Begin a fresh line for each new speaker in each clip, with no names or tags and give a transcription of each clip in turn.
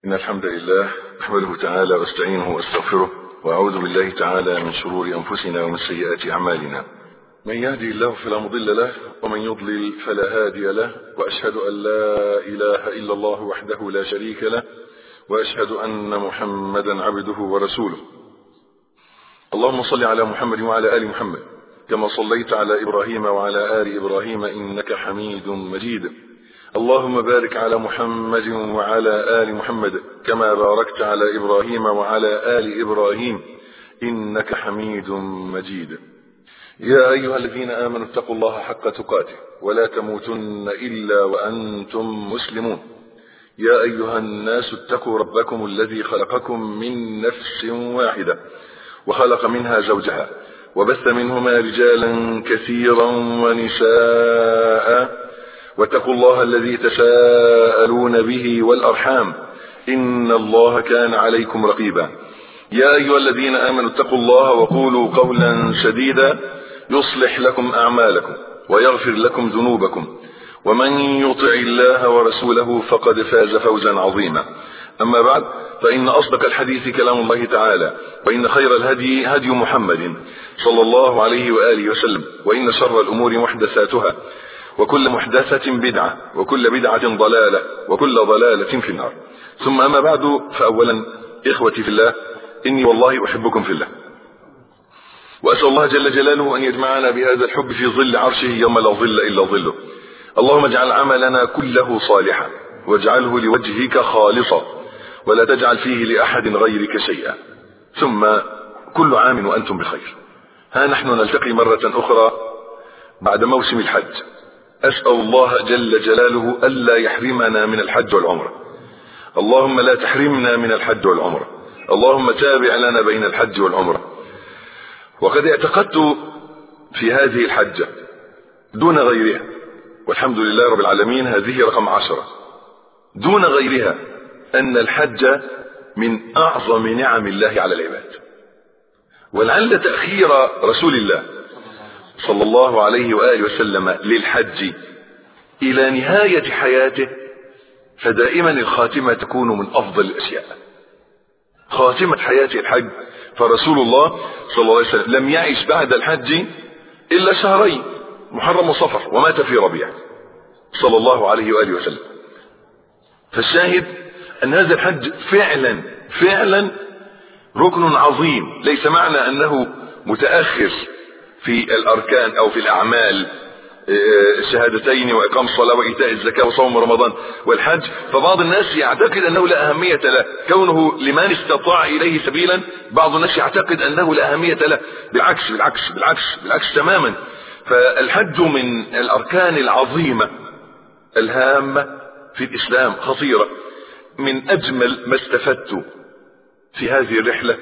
إن الحمد لله نحمده تعالى واستعينه واستغفره وأعوذ بالله تعالى من شرور أنفسنا ومن سيئات أعمالنا من يهدي الله فلا مضل له ومن يضلل فلا هادي له وأشهد أن لا إله إلا الله وحده لا شريك له وأشهد أن محمدا عبده ورسوله اللهم صل على محمد وعلى آل محمد كما صليت على إبراهيم وعلى آل إبراهيم إنك حميد مجيد اللهم بارك على محمد وعلى آل محمد كما باركت على إبراهيم وعلى آل إبراهيم إنك حميد مجيد يا أيها الذين آمنوا اتقوا الله حق تقاته ولا تموتن إلا وأنتم مسلمون يا أيها الناس اتقوا ربكم الذي خلقكم من نفس واحدة وخلق منها زوجها وبث منهما رجالا كثيرا ونساء واتقوا الله الذي تساءلون به والأرحام إن الله كان عليكم رقيبا يا أيها الذين آمنوا اتقوا الله وقولوا قولا سديدا يصلح لكم أعمالكم ويغفر لكم ذنوبكم ومن يطع الله ورسوله فقد فاز فوزا عظيما أما بعد فإن أصدق الحديث كلام الله تعالى وإن خير الهدي هدي محمد صلى الله عليه وآله وسلم وإن شر الأمور محدثاتها وكل محدثة بدعة وكل بدعة ضلالة وكل ضلالة في النار ثم أما بعد فأولا إخوتي في الله إني والله أحبكم في الله وأسأل الله جل جلاله أن يجمعنا بهذا الحب في ظل عرشه يوم لا ظل إلا ظله اللهم اجعل عملنا كله صالحا واجعله لوجهك خالصا ولا تجعل فيه لأحد غيرك شيئا ثم كل عام وأنتم بخير ها نحن نلتقي مرة أخرى بعد موسم الحج أسأل الله جل جلاله ألا يحرمنا من الحج والعمرة اللهم لا تحرمنا من الحج والعمرة اللهم تابع لنا بين الحج والعمرة وقد اعتقدت في هذه الحجة دون غيرها والحمد لله رب العالمين هذه رقم عشرة دون غيرها أن الحج من أعظم نعم الله على العباد ولعل تأخير رسول الله صلى الله عليه وآله وسلم للحج إلى نهاية حياته فدائما الخاتمة تكون من أفضل الأشياء خاتمة حياته الحج فرسول الله صلى الله عليه وسلم لم يعش بعد الحج إلا شهرين محرم وصفر ومات في ربيع صلى الله عليه وآله وسلم فالشاهد أن هذا الحج فعلا فعلا ركن عظيم ليس معنى أنه متأخر في الأركان أو في الأعمال الشهادتين وإقام الصلاة وإيتاء الزكاة وصوم رمضان والحج فبعض الناس يعتقد أنه لا أهمية له كونه لمن استطاع إليه سبيلا بعض الناس يعتقد أنه لا أهمية له بالعكس بالعكس بالعكس بالعكس تماما فالحج من الأركان العظيمة الهامة في الإسلام خطيرة من أجمل ما استفدت في هذه الرحلة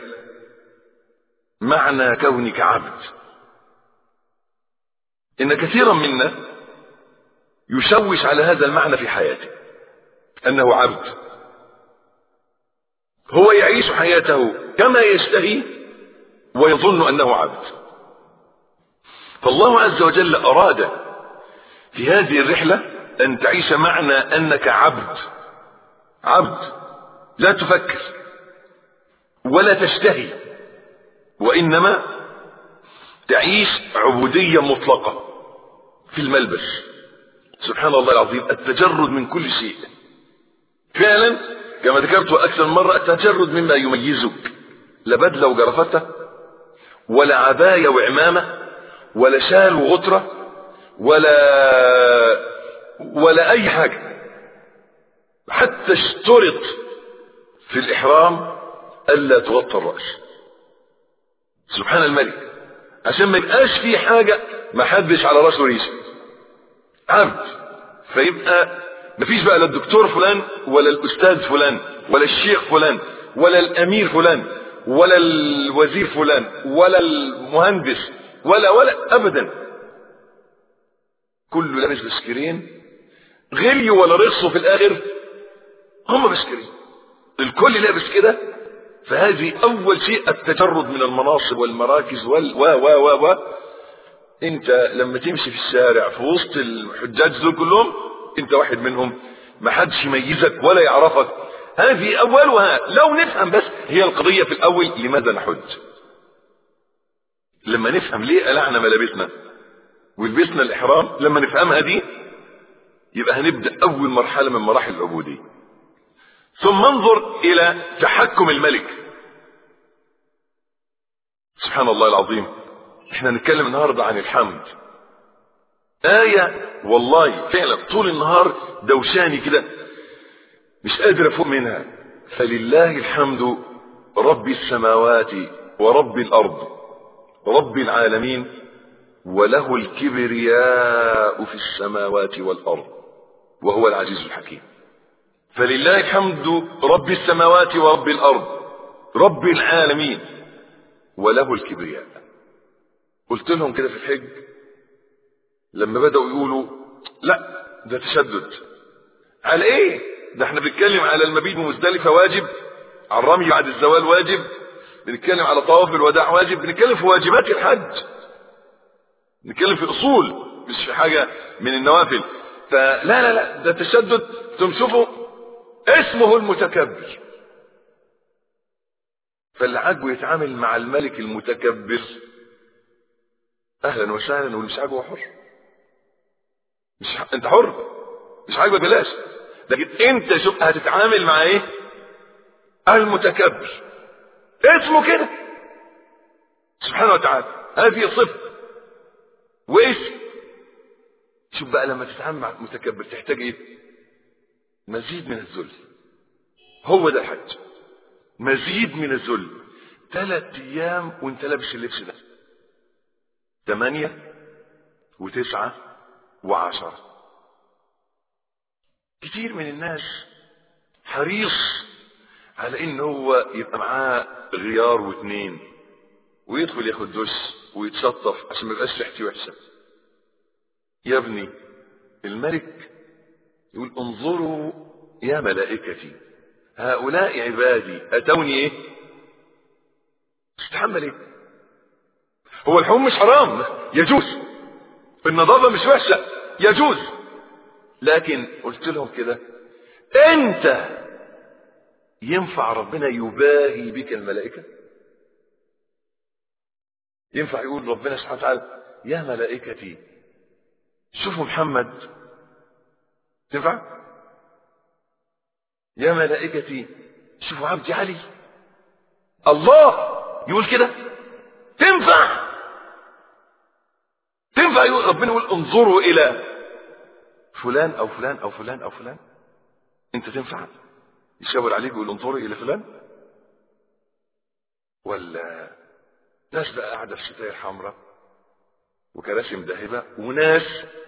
معنى كونك عبد إن كثيرا منا يشوش على هذا المعنى في حياته أنه عبد هو يعيش حياته كما يشتهي ويظن أنه عبد فالله عز وجل أراد في هذه الرحلة أن تعيش معنى أنك عبد عبد لا تفكر ولا تشتهي وإنما تعيش عبودية مطلقة في الملبس سبحان الله العظيم التجرد من كل شيء فعلا كما ذكرت أكثر من مرة التجرد مما يميزك لا بدلة وجرفتة ولا عباية وعمامة ولا شال وغطرة ولا ولا أي حاجة حتى اشترط في الإحرام ألا تغطى الرأس سبحان الملك عشان ما يبقاش في حاجة ما حدش على راسه ريشه عبد فيبقى مفيش بقى لا الدكتور فلان ولا الأستاذ فلان ولا الشيخ فلان ولا الأمير فلان ولا الوزير فلان ولا المهندس ولا ولا أبدا كله لابس بسكرين غليوا ولا رخصوا في الآخر هم بسكرين الكل لابس كده فهذه أول شيء التجرد من المناصب والمراكز وال و و و و أنت لما تمشي في الشارع في وسط الحجاج دول كلهم أنت واحد منهم ما حدش يميزك ولا يعرفك هذه أولها لو نفهم بس هي القضية في الأول لماذا نحج لما نفهم ليه قلعنا ملابسنا ولبسنا الإحرام لما نفهمها دي يبقى هنبدأ أول مرحلة من مراحل العبودية ثم انظر إلى تحكم الملك سبحان الله العظيم احنا نتكلم النهاردة عن الحمد آية والله فعلا طول النهار دوشاني كده مش قادر أفوق منها فلله الحمد رب السماوات ورب الأرض رب العالمين وله الكبرياء في السماوات والأرض وهو العزيز الحكيم فلله الحمد رب السماوات ورب الأرض رب العالمين وله الكبرياء قلت لهم كده في الحج لما بدأوا يقولوا لا ده تشدد على ايه ده احنا بنتكلم على المبيت بمزدلفة واجب على الرمي بعد الزوال واجب بنتكلم على طواف الوداع واجب بنتكلم في واجبات الحج نتكلم في اصول مش في حاجة من النوافل فلا لا لا ده تشدد ثم شوفوا اسمه المتكبر فاللي عاجبه يتعامل مع الملك المتكبر اهلا وسهلا واللي مش عاجبه حر مش ح... انت حر مش عاجبك بلاش لكن انت شوف هتتعامل مع ايه المتكبر اسمه كده سبحانه وتعالى هذه صفه واسم شوف بقى لما تتعامل مع المتكبر تحتاج ايه مزيد من الذل هو ده الحج مزيد من الذل ثلاث ايام وانت لابس اللبس ده ثمانية وتسعة وعشرة كتير من الناس حريص على ان هو يبقى معاه غيار واتنين ويدخل ياخد دش ويتشطف عشان ما يبقاش ريحتي وحشه يا ابني الملك يقول انظروا يا ملائكتي هؤلاء عبادي اتوني ايه تتحمل ايه هو الحموم مش حرام يجوز النظافه مش وحشه يجوز لكن قلت لهم كده انت ينفع ربنا يباهي بك الملائكه ينفع يقول ربنا سبحانه وتعالى يا ملائكتي شوفوا محمد تنفع يا ملائكتي شوفوا عبدي علي الله يقول كده تنفع تنفع يقول ربنا يقول انظروا الى فلان او فلان او فلان او فلان انت تنفع يشاور عليك ويقول انظروا الى فلان ولا ناس بقى قاعده في ستاير حمراء وكراسي مدهبه وناس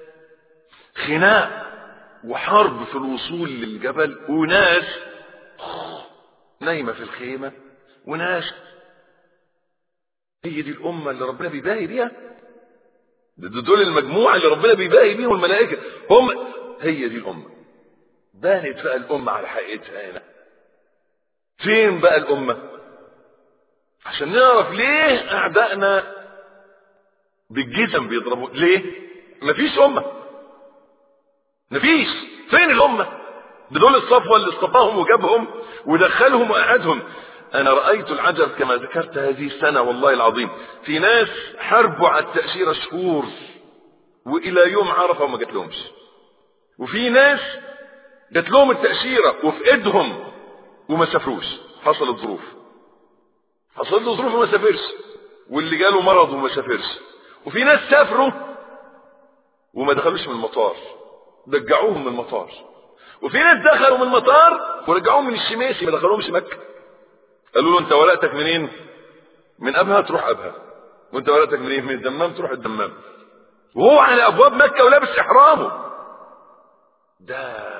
خناق وحرب في الوصول للجبل وناس نايمه في الخيمه وناس هي دي الامه اللي ربنا بيباهي بيها دول المجموعه اللي ربنا بيباهي بيهم الملائكه هم هي دي الامه بانت بقى الامه على حقيقتها هنا فين بقى الامه عشان نعرف ليه اعدائنا بالجزم بيضربوا ليه مفيش امه مفيش فين الامه ده دول الصفوه اللي اصطفاهم وجابهم ودخلهم وقعدهم انا رايت العجب كما ذكرت هذه السنه والله العظيم في ناس حاربوا على التاشيره شهور والى يوم عرفه وما جات لهمش وفي ناس جات لهم التاشيره وفي ايدهم وما سافروش حصلت ظروف حصلت له ظروف وما سافرش واللي جاله مرض وما سافرش وفي ناس سافروا وما دخلوش من المطار رجعوهم من المطار وفي ناس دخلوا من المطار ورجعوهم من الشماسي ما دخلوهمش مكه قالوا له انت ورقتك منين من ابها تروح ابها وانت ورقتك منين من الدمام تروح الدمام وهو على ابواب مكه ولابس احرامه ده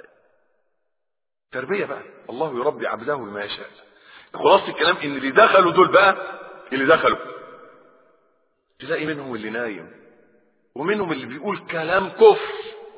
تربيه بقى الله يربي عبده بما يشاء خلاصة الكلام ان اللي دخلوا دول بقى اللي دخلوا تلاقي منهم اللي نايم ومنهم اللي بيقول كلام كفر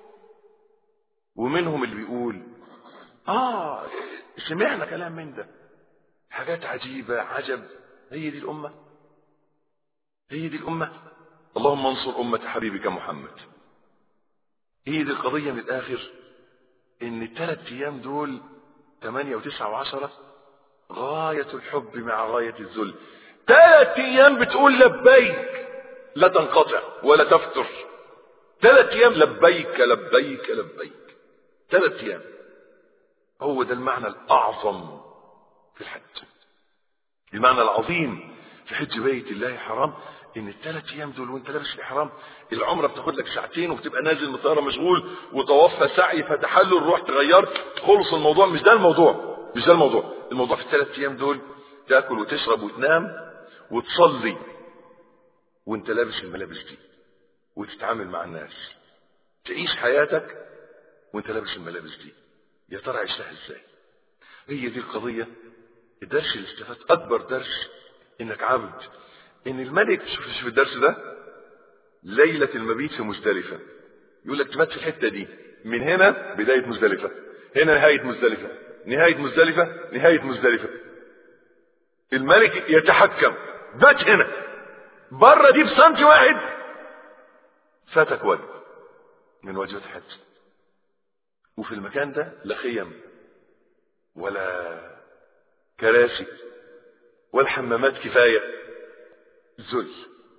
ومنهم اللي بيقول اه سمعنا كلام من ده حاجات عجيبة عجب هي دي الأمة هي دي الأمة اللهم انصر أمة حبيبك محمد هي دي القضية من الآخر إن الثلاث أيام دول ثمانية وتسعة وعشرة غاية الحب مع غاية الذل ثلاث ايام بتقول لبيك لا تنقطع ولا تفتر ثلاث ايام لبيك لبيك لبيك ثلاث ايام هو ده المعنى الاعظم في الحج المعنى العظيم في حج بيت الله حرام ان الثلاث ايام دول وانت لابس الاحرام العمره بتاخد لك ساعتين وبتبقى نازل مطاره مشغول وطواف سعي فتحلل رحت غيرت خلص الموضوع مش ده الموضوع مش ده الموضوع الموضوع في الثلاث ايام دول تاكل وتشرب وتنام وتصلي وانت لابس الملابس دي وتتعامل مع الناس تعيش حياتك وانت لابس الملابس دي يا ترى عشتها ازاي هي دي القضيه الدرس اللي استفدت اكبر درس انك عبد ان الملك شوف شوف الدرس ده ليلة المبيت في مزدلفة يقول لك تبات في الحتة دي من هنا بداية مزدلفة هنا نهاية مزدلفة نهاية مزدلفة نهاية مزدلفة الملك يتحكم بات هنا بره دي بسنتي واحد فاتك وجه من وجه الحج وفي المكان ده لا خيم ولا كراسي ولا حمامات كفاية ذل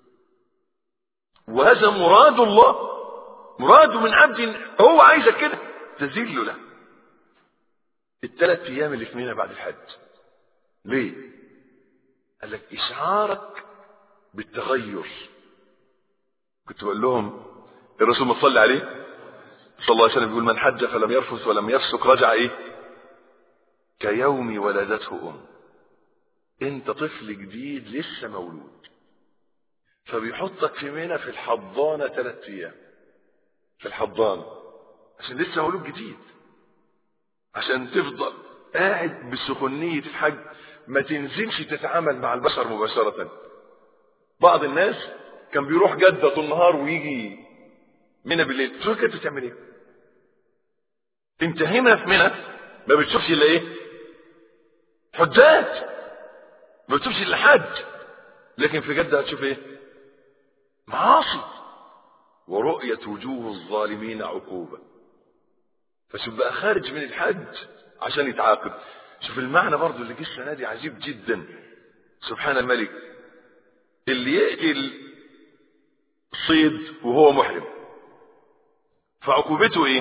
وهذا مراد الله مراد من عبد هو عايزك كده تذل له الثلاث ايام اللي في منها بعد الحج ليه قال لك اشعارك بالتغير كنت بقول لهم الرسول ما صلى عليه صلى الله عليه وسلم بيقول من حج فلم يرفث ولم يفسق رجع ايه كيوم ولدته ام انت طفل جديد لسه مولود فبيحطك في منى في الحضانه ثلاث ايام في الحضانه عشان لسه مولود جديد عشان تفضل قاعد بسخونيه الحج ما تنزلش تتعامل مع البشر مباشره بعض الناس كان بيروح جده طول النهار ويجي منى بالليل شو كنت بتعمل ايه انت هنا في منى ما بتشوفش الا ايه حجاج ما بتشوفش الا حج لكن في جده هتشوف ايه معاصي ورؤية وجوه الظالمين عقوبة فشوف بقى خارج من الحج عشان يتعاقب شوف المعنى برضو اللي جه السنة دي عجيب جدا سبحان الملك اللي يقتل صيد وهو محرم فعقوبته ايه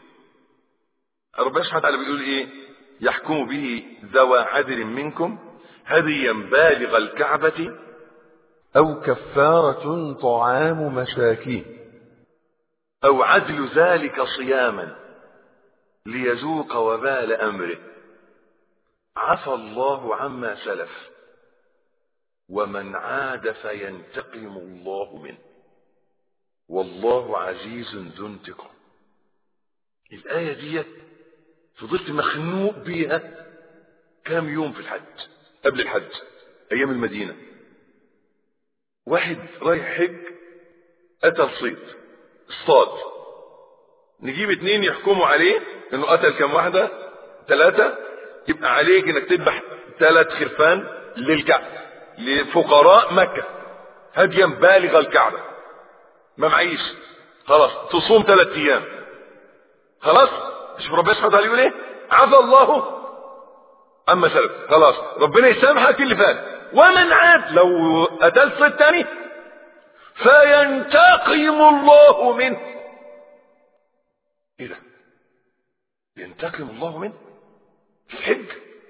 ربنا سبحانه وتعالى بيقول ايه يحكم به ذوى عدل منكم هديا بالغ الكعبة
أو كفارة طعام مساكين
أو عدل ذلك صياما ليذوق وبال أمره عفى الله عما سلف ومن عاد فينتقم الله منه والله عزيز ذو انتقام الآية دي فضلت مخنوق بيها كام يوم في الحج قبل الحج أيام المدينة واحد رايح حج قتل صيد اصطاد نجيب اتنين يحكموا عليه انه قتل كم واحدة ثلاثة يبقى عليك انك تذبح ثلاث خرفان للكعبة لفقراء مكة هديا بالغ الكعبة ما معيش خلاص تصوم ثلاث ايام خلاص شوف ربنا سبحانه وتعالى يقول ايه عفى الله اما سلف خلاص ربنا يسامحك اللي فات ومن عاد لو قتلت صيد تاني فينتقم الله منه ايه ده ينتقم الله منه في الحج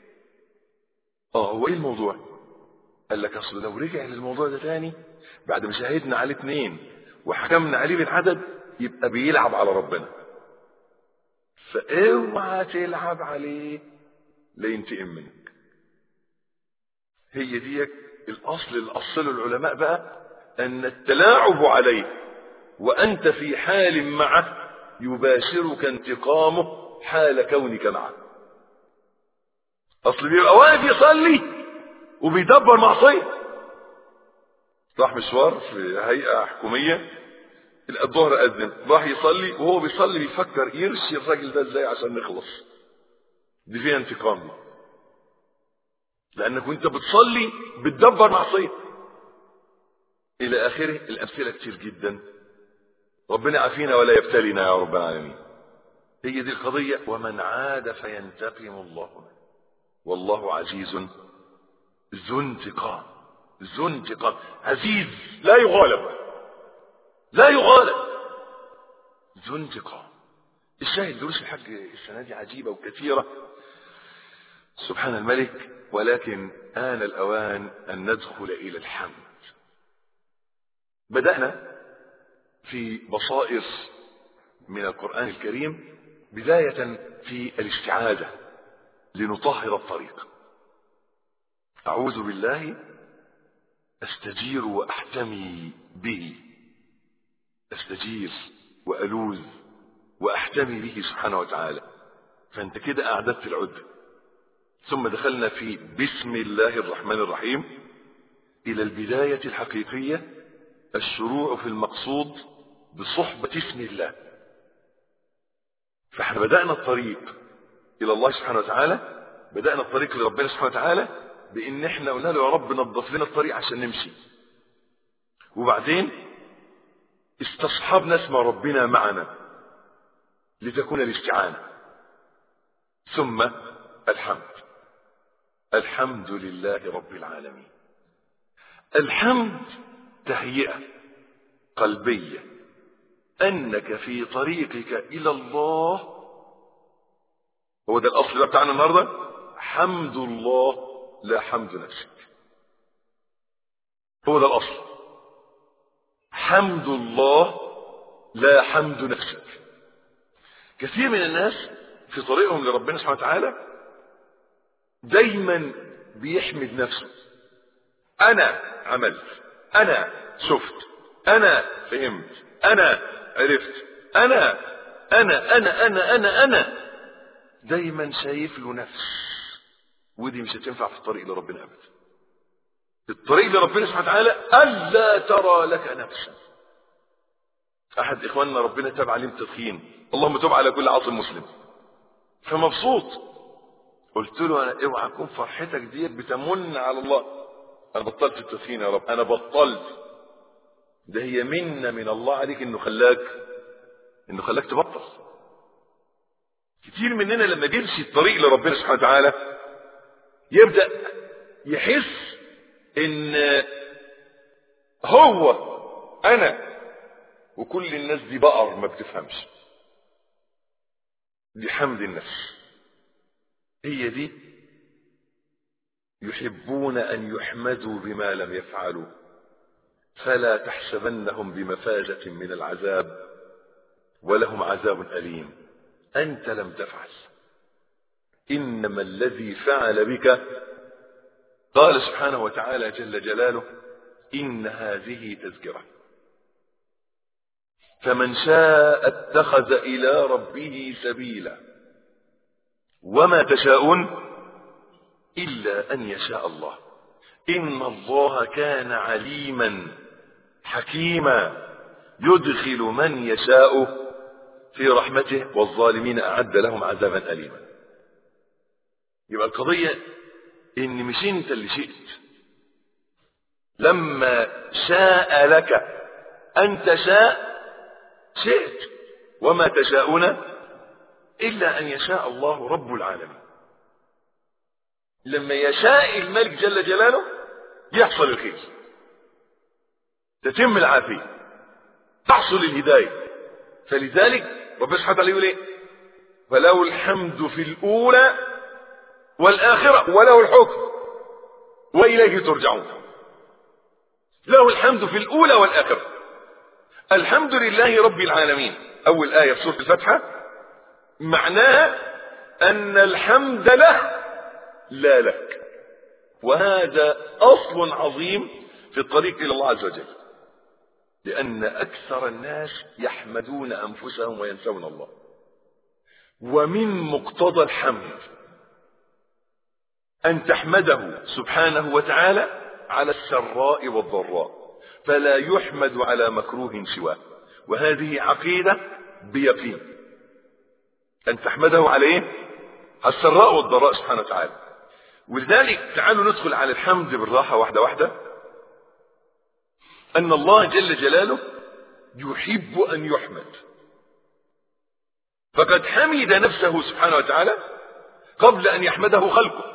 اه هو ايه الموضوع قال لك اصل لو رجع للموضوع ده تاني بعد ما شاهدنا عليه اتنين وحكمنا عليه بالعدد يبقى بيلعب على ربنا فاوعى تلعب عليه لينتقم منك هي دي الاصل اللي اصله العلماء بقى ان التلاعب عليه وانت في حال معه يباشرك انتقامه حال كونك معه اصل بيبقى واقف يصلي وبيدبر معصيه راح مشوار في هيئه حكوميه الظهر اذن راح يصلي وهو بيصلي بيفكر يرشي الراجل ده ازاي عشان نخلص دي فيها انتقام دي لانك وانت بتصلي بتدبر معصيه الى اخره الامثله كتير جدا ربنا يعافينا ولا يبتلينا يا رب العالمين هي دي القضية ومن عاد فينتقم الله منه والله عزيز ذو انتقام ذو انتقام عزيز لا يغالب لا يغالب ذو انتقام الشاهد دروس الحج السنة دي عجيبة وكثيرة سبحان الملك ولكن آن الأوان أن ندخل إلى الحمد بدأنا في بصائر من القرآن الكريم بداية في الاستعاذة لنطهر الطريق أعوذ بالله أستجير وأحتمي به أستجير وألوذ وأحتمي به سبحانه وتعالى فأنت كده أعددت العدة ثم دخلنا في بسم الله الرحمن الرحيم إلى البداية الحقيقية الشروع في المقصود بصحبة اسم الله فاحنا بدأنا الطريق إلى الله سبحانه وتعالى بدأنا الطريق لربنا سبحانه وتعالى بإن احنا قلنا له يا رب نظف لنا الطريق عشان نمشي وبعدين استصحبنا اسم ربنا معنا لتكون الاستعانة ثم الحمد الحمد لله رب العالمين الحمد تهيئة قلبية أنك في طريقك إلى الله هو ده الأصل بقى بتاعنا النهاردة حمد الله لا حمد نفسك هو ده الأصل حمد الله لا حمد نفسك كثير من الناس في طريقهم لربنا سبحانه وتعالى دايما بيحمد نفسه انا عملت انا شفت انا فهمت انا عرفت انا انا انا انا انا انا دايما شايف له نفس ودي مش هتنفع في الطريق لربنا ابدا الطريق لربنا سبحانه وتعالى الا ترى لك نفسا احد اخواننا ربنا تاب عليه التدخين اللهم تب على كل عاصم مسلم فمبسوط قلت له انا اوعى اكون فرحتك ديت بتمن على الله انا بطلت التدخين يا رب انا بطلت ده هي منة من الله عليك انه خلاك انه خلاك تبطل كتير مننا لما بيمشي الطريق لربنا سبحانه وتعالى يبدأ يحس ان هو انا وكل الناس دي بقر ما بتفهمش دي حمد النفس هي دي يحبون ان يحمدوا بما لم يفعلوا فلا تحسبنهم بمفازة من العذاب ولهم عذاب أليم أنت لم تفعل إنما الذي فعل بك قال سبحانه وتعالى جل جلاله إن هذه تذكرة فمن شاء اتخذ إلى ربه سبيلا وما تشاءون إلا أن يشاء الله إن الله كان عليما حكيما يدخل من يشاء في رحمته والظالمين أعد لهم عذابا أليما يبقى القضية إن مش أنت اللي شئت لما شاء لك أن تشاء شئت وما تشاءون إلا أن يشاء الله رب العالمين لما يشاء الملك جل جلاله يحصل الخير تتم العافية تحصل الهداية فلذلك ربنا سبحانه وتعالى يقول ايه فله الحمد في الأولى والآخرة وله الحكم وإليه ترجعون له الحمد في الأولى والآخرة الحمد لله رب العالمين أول آية في سورة الفتحة معناها أن الحمد له لا لك وهذا أصل عظيم في الطريق إلى الله عز وجل لأن أكثر الناس يحمدون أنفسهم وينسون الله ومن مقتضى الحمد أن تحمده سبحانه وتعالى على السراء والضراء فلا يحمد على مكروه سواه وهذه عقيدة بيقين أن تحمده على إيه؟ على السراء والضراء سبحانه وتعالى ولذلك تعالوا ندخل على الحمد بالراحة واحدة واحدة أن الله جل جلاله يحب أن يحمد فقد حمد نفسه سبحانه وتعالى قبل أن يحمده خلقه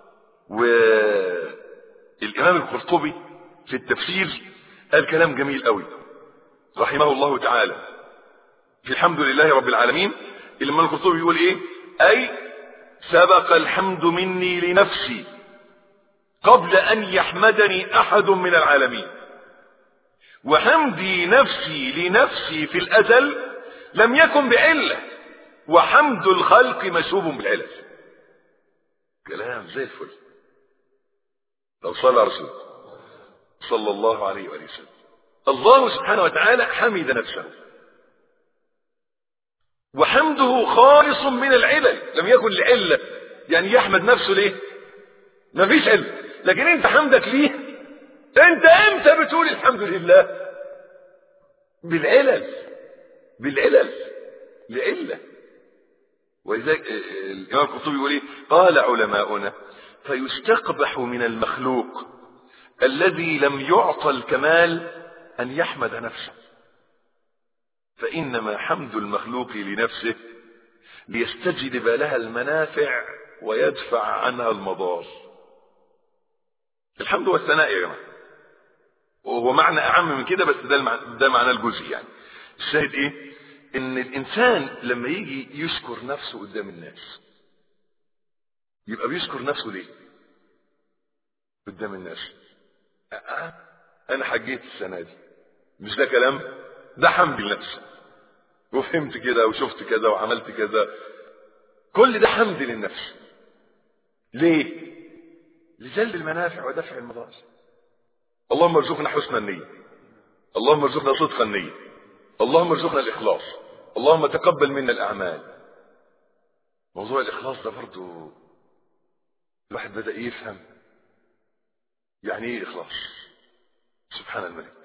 والإمام القرطبي في التفسير قال كلام جميل قوي رحمه الله تعالى في الحمد لله رب العالمين الإمام القرطبي يقول إيه أي سبق الحمد مني لنفسي قبل أن يحمدني أحد من العالمين وحمدي نفسي لنفسي في الأزل لم يكن بعلة وحمد الخلق مشوب بالعلل كلام زي الفل لو صلى رسول صلى الله عليه وآله وسلم الله سبحانه وتعالى حمد نفسه وحمده خالص من العلل لم يكن لعلة يعني يحمد نفسه ليه ما فيش علة لكن انت حمدك ليه انت امتى بتقول الحمد لله بالعلل بالعلل لعلة ولذلك الإمام القرطبي يقول ايه قال علماؤنا فيستقبح من المخلوق الذي لم يعطى الكمال أن يحمد نفسه فإنما حمد المخلوق لنفسه ليستجلب لها المنافع ويدفع عنها المضار الحمد والثناء يا جماعة وهو معنى أعم من كده بس ده المعنى, ده معنى الجزء يعني الشاهد إيه إن الإنسان لما يجي يشكر نفسه قدام الناس يبقى بيشكر نفسه ليه قدام الناس أه أنا حجيت السنة دي مش ده كلام ده حمد لنفسي وفهمت كده وشفت كذا وعملت كذا كل ده حمد للنفس ليه لجلب المنافع ودفع المضار اللهم ارزقنا حسن النية اللهم ارزقنا صدق النية اللهم ارزقنا الإخلاص اللهم تقبل منا الأعمال موضوع الإخلاص ده برضه الواحد بدأ يفهم يعني ايه إخلاص سبحان الملك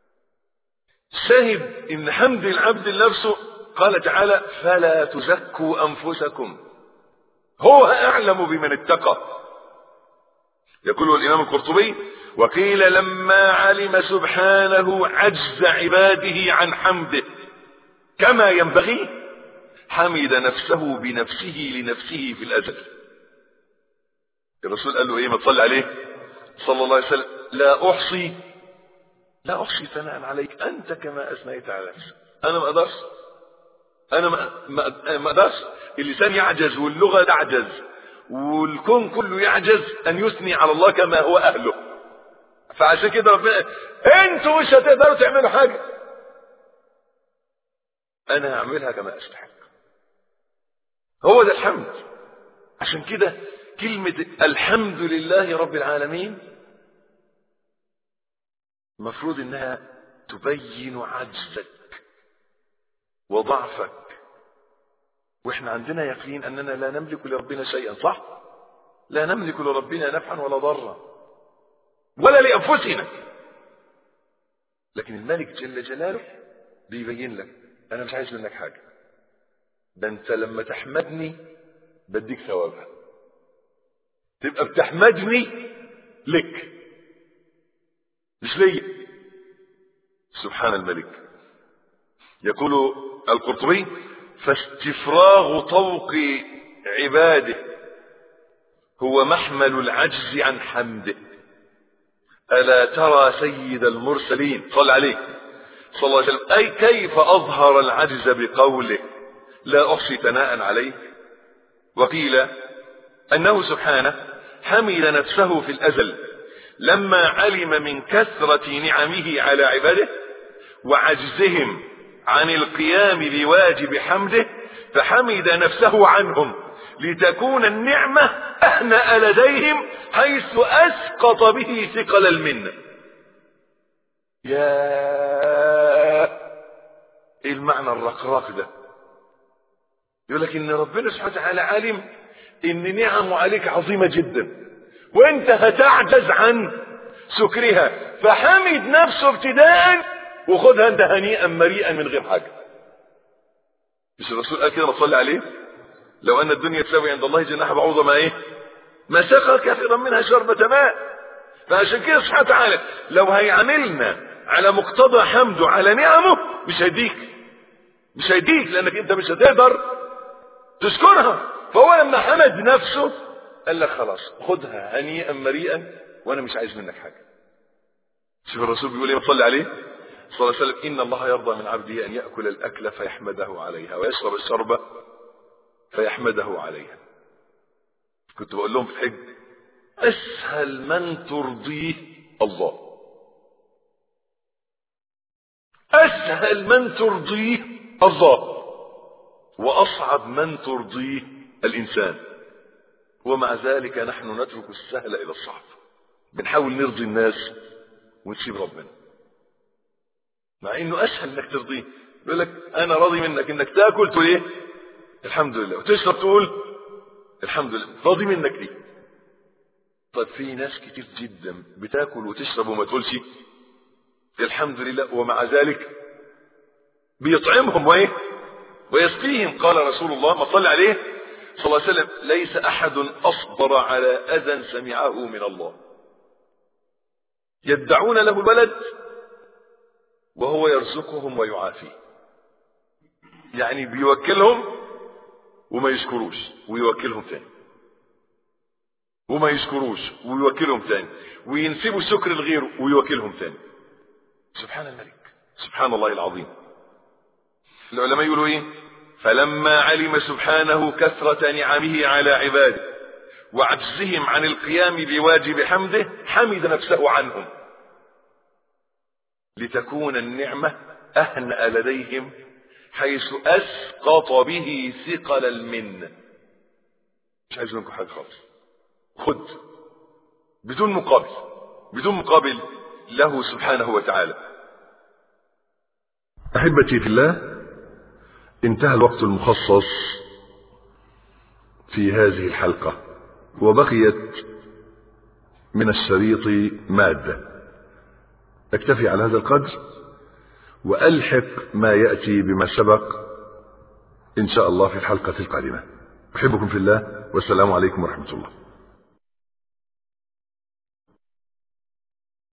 شاهد ان حمد العبد لنفسه قال تعالى فلا تزكوا انفسكم هو اعلم بمن اتقى يقول الامام القرطبي وقيل لما علم سبحانه عجز عباده عن حمده كما ينبغي حمد نفسه بنفسه لنفسه في الازل الرسول قال له ايه ما تصلي عليه صلى الله عليه وسلم لا احصي لا أحصي ثناء عليك أنت كما أثنيت على نفسك أنا ما أقدرش أنا ما ما أقدرش اللسان يعجز واللغة تعجز والكون كله يعجز أن يثني على الله كما هو أهله فعشان كده ربنا أنتوا مش هتقدروا تعملوا حاجة أنا هعملها كما أستحق هو ده الحمد عشان كده كلمة الحمد لله رب العالمين المفروض انها تبين عجزك وضعفك واحنا عندنا يقين اننا لا نملك لربنا شيئا صح لا نملك لربنا نفعا ولا ضرا ولا لانفسنا لكن الملك جل جلاله بيبين لك انا مش عايز منك حاجه ده انت لما تحمدني بديك ثوابها تبقى بتحمدني لك مش ليا سبحان الملك يقول القرطبي فاستفراغ طوق عباده هو محمل العجز عن حمده ألا ترى سيد المرسلين صلى عليه صلى الله عليه وسلم أي كيف أظهر العجز بقوله لا أحصي ثناء عليه وقيل أنه سبحانه حمل نفسه في الأزل لما علم من كثرة نعمه على عباده وعجزهم عن القيام بواجب حمده فحمد نفسه عنهم لتكون النعمة أهنأ لديهم حيث أسقط به ثقل المنة يا ايه المعنى الرقراق ده يقول لك ان ربنا سبحانه وتعالى عالم ان نعمه عليك عظيمة جدا وانت هتعجز عن سكرها فحمد نفسه ابتداء وخدها انت هنيئا مريئا من غير حاجة مش الرسول قال كده ما تصلي عليه لو ان الدنيا تساوي عند الله جناح بعوضة ما ايه ما سقى كثيرا منها شربة ماء فعشان كده سبحانه وتعالى لو هيعاملنا على مقتضى حمده على نعمه مش هيديك مش هيديك لانك انت مش هتقدر تشكرها فهو لما حمد نفسه قال لك خلاص خدها هنيئا مريئا وانا مش عايز منك حاجه شوف الرسول بيقول ايه صلي عليه صلى الله عليه وسلم ان الله يرضى من عبده ان ياكل الاكل فيحمده عليها ويشرب الشربه فيحمده عليها كنت بقول لهم في الحج اسهل من ترضيه الله اسهل من ترضيه الله واصعب من ترضيه الانسان ومع ذلك نحن نترك السهل الى الصعب بنحاول نرضي الناس ونسيب ربنا مع انه اسهل انك ترضيه يقول لك انا راضي منك انك تاكل تقول ايه الحمد لله وتشرب تقول الحمد لله راضي منك ليه طيب في ناس كتير جدا بتاكل وتشرب وما تقولش الحمد لله ومع ذلك بيطعمهم وايه ويسقيهم قال رسول الله ما صلى عليه صلى الله عليه وسلم ليس احد اصبر على اذى سمعه من الله يدعون له الولد وهو يرزقهم ويعافيه يعني بيوكلهم وما يشكروش ويوكلهم تاني وما يشكروش ويوكلهم تاني وينسبوا الشكر لغيره ويوكلهم تاني سبحان الملك سبحان الله العظيم العلماء يقولوا ايه فلما علم سبحانه كثرة نعمه على عباده وعجزهم عن القيام بواجب حمده حمد نفسه عنهم لتكون النعمة أهنأ لديهم حيث أسقط به ثقل المنة مش عايز منكم حاجة خالص خد بدون مقابل بدون مقابل له سبحانه وتعالى أحبتي في الله انتهى الوقت المخصص في هذه الحلقة وبقيت من الشريط مادة اكتفي على هذا القدر وألحق ما يأتي بما سبق إن شاء الله في الحلقة القادمة أحبكم في الله والسلام عليكم ورحمة الله